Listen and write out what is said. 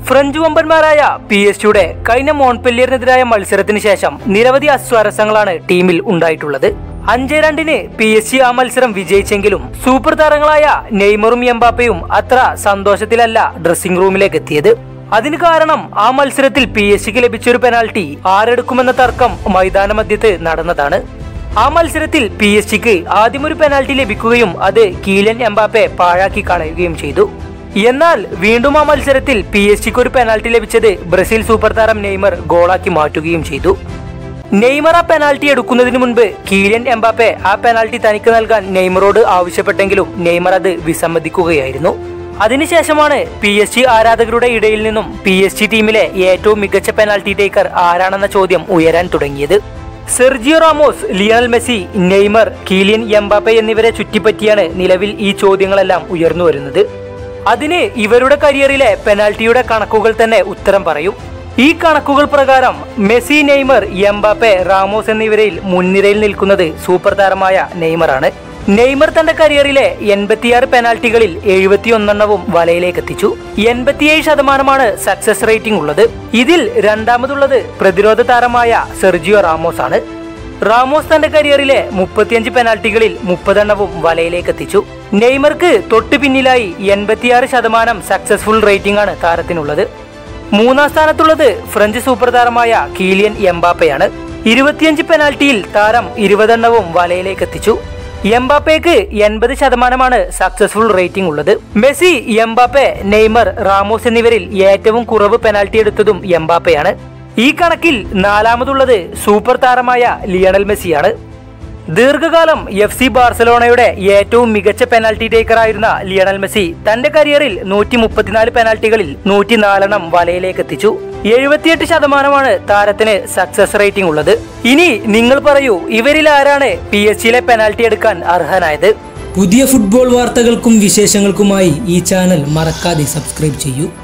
French വമ്പന്മാരായ P S ജിയുടെ കഴിഞ്ഞ മോൺപെല്ലിയറിനെതിരായ മത്സരത്തിന് ശേഷം നിരവധി അസ്വാരസ്യങ്ങളാണ് ടീമിൽ ഉണ്ടായിട്ടുള്ളത് അഞ്ച് രണ്ടിന് പി എസ് ജി ആ മത്സരം വിജയിച്ചെങ്കിലും സൂപ്പർ താരങ്ങളായ നെയ്മറും എംബാപ്പയും അത്ര സന്തോഷത്തിലല്ല ഡ്രസ്സിംഗ് റൂമിലേക്ക് എത്തിയത് അതിന് കാരണം ആ മത്സരത്തിൽ പി എസ് ജിക്ക് ലഭിച്ചൊരു പെനാൽറ്റി ആരെടുക്കുമെന്ന തർക്കം മൈതാന മധ്യത്ത് നടന്നതാണ് ആ മത്സരത്തിൽ പി എസ് ജിക്ക് ആദ്യം ഒരു പെനാൽറ്റി ലഭിക്കുകയും അത് കീലൻ എംബാപ്പെ പാഴാക്കി കളയുകയും ചെയ്തു എന്നാൽ വീണ്ടും ആ മത്സരത്തിൽ പി എസ് ജിക്ക് ഒരു പെനാൽറ്റി ലഭിച്ചത് ബ്രസീൽ സൂപ്പർ താരം നെയ്മർ ഗോളാക്കി മാറ്റുകയും ചെയ്തു നെയ്മർ ആ പെനാൽറ്റി എടുക്കുന്നതിന് മുൻപ് കീലിയൻ എംബാപ്പെ ആ പെനാൽറ്റി തനിക്ക് നൽകാൻ നെയ്മറോട് ആവശ്യപ്പെട്ടെങ്കിലും നെയ്മർ അത് വിസമ്മതിക്കുകയായിരുന്നു അതിനുശേഷമാണ് പി എസ് ജി ആരാധകരുടെ ഇടയിൽ നിന്നും പി എസ് ജി ടീമിലെ ഏറ്റവും മികച്ച പെനാൽറ്റി ടേക്കർ ആരാണെന്ന ചോദ്യം ഉയരാൻ തുടങ്ങിയത് Sergio Ramos Lionel Messi Neymar Kylian Mbappe എന്നിവരെ ചുറ്റിപ്പറ്റിയാണ് നിലവിൽ ഈ ചോദ്യങ്ങളെല്ലാം ഉയർന്നു വരുന്നത് അതിന് ഇവരുടെ കരിയറിലെ പെനാൽറ്റിയുടെ കണക്കുകൾ തന്നെ ഉത്തരം പറയും ഈ കണക്കുകൾ പ്രകാരം മെസ്സി നെയ്മർ എംബാപ്പെ റാമോസ് എന്നിവരിൽ മുൻനിരയിൽ നിൽക്കുന്നത് സൂപ്പർ താരമായ നെയ്മറാണ് നെയ്മർ തന്റെ കരിയറിലെ എൺപത്തിയാറ് പെനാൽറ്റികളിൽ എഴുപത്തിയൊന്നെണ്ണവും വലയിലേക്ക് എത്തിച്ചു എൺപത്തിയേഴ് ശതമാനമാണ് സക്സസ് റേറ്റിംഗ് ഉള്ളത് ഇതിൽ രണ്ടാമതുള്ളത് പ്രതിരോധ താരമായ സെർജിയോ റാമോസ് ആണ് റാമോസ് തന്റെ കരിയറിലെ മുപ്പത്തിയഞ്ച് പെനാൽറ്റികളിൽ മുപ്പതെണ്ണവും വലയിലേക്ക് എത്തിച്ചു നെയ്മർക്ക് തൊട്ടു പിന്നിലായി എൺപത്തിയാറ് ശതമാനം സക്സസ്ഫുൾ റേറ്റിംഗ് ആണ് താരത്തിനുള്ളത് മൂന്നാം സ്ഥാനത്തുള്ളത് ഫ്രഞ്ച് സൂപ്പർ താരമായ കീലിയൻ എംബാപ്പയാണ് ഇരുപത്തിയഞ്ച് പെനാൽറ്റിയിൽ താരം ഇരുപതെണ്ണവും വലയിലേക്ക് എത്തിച്ചു എംബാപ്പയ്ക്ക് എൺപത് ശതമാനമാണ് സക്സസ്ഫുൾ റേറ്റിംഗ് ഉള്ളത് മെസ്സി എംബാപ്പെ നെയ്മർ റാമോസ് എന്നിവരിൽ ഏറ്റവും കുറവ് പെനാൽറ്റി എടുത്തതും എംബാപ്പയാണ് ഈ കണക്കിൽ നാലാമതുള്ളത് സൂപ്പർ താരമായ ലിയണൽ മെസ്സിയാണ് ദീർഘകാലം എഫ് സി ബാർസലോണയുടെ ഏറ്റവും മികച്ച പെനാൽറ്റി ടേക്കറായിരുന്ന ലിയണൽ മെസ്സി തന്റെ കരിയറിൽ നൂറ്റി മുപ്പത്തിനാല് പെനാൽറ്റികളിൽ നൂറ്റി നാലെണ്ണം വലയിലേക്ക് എത്തിച്ചു എഴുപത്തിയെട്ട് ശതമാനമാണ് താരത്തിന് സക്സസ് റേറ്റിംഗ് ഉള്ളത് ഇനി നിങ്ങൾ പറയൂ ഇവരിൽ ആരാണ് പി എസ് ജിയിലെ പെനാൽറ്റി എടുക്കാൻ അർഹനായത് പുതിയ ഫുട്ബോൾ വാർത്തകൾക്കും വിശേഷങ്ങൾക്കുമായി ഈ ചാനൽ മറക്കാതെ സബ്സ്ക്രൈബ് ചെയ്യൂ